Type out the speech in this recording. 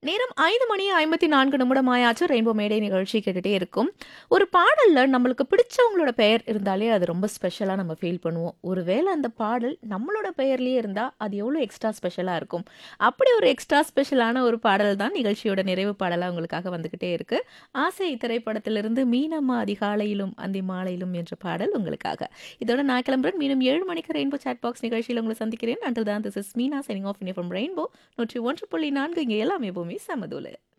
நேரம் ஐந்து மணி ஐம்பத்தி நான்கு நிமிடம் ஆயாச்சு ரெயின்போ மேடை நிகழ்ச்சி கேட்டுட்டே இருக்கும் ஒரு பாடல்ல நம்மளுக்கு பிடிச்சவங்களோட பெயர் இருந்தாலே அது ரொம்ப ஸ்பெஷலாக நம்ம ஃபீல் பண்ணுவோம் ஒருவேளை அந்த பாடல் நம்மளோட பெயர்லேயே இருந்தால் அது எவ்வளோ எக்ஸ்ட்ரா ஸ்பெஷலாக இருக்கும் அப்படி ஒரு எக்ஸ்ட்ரா ஸ்பெஷலான ஒரு பாடல் தான் நிகழ்ச்சியோட நிறைவு பாடலாக உங்களுக்காக வந்துக்கிட்டே இருக்கு ஆசை திரைப்படத்திலிருந்து மீனம்மா அதிகாலையிலும் அந்தி மாலையிலும் என்ற பாடல் உங்களுக்காக இதோட நான் கிளம்புறேன் மீண்டும் ஏழு மணிக்கு ரெயின்போ சாட் பாக்ஸ் நிகழ்ச்சியில் உங்களை சந்திக்கிறேன் அண்டில் தான் this is Meena signing off from rainbow நூற்றி ஒன்று புள்ளி நான்கு இங்கே எல்லாமே பூமி சமதூல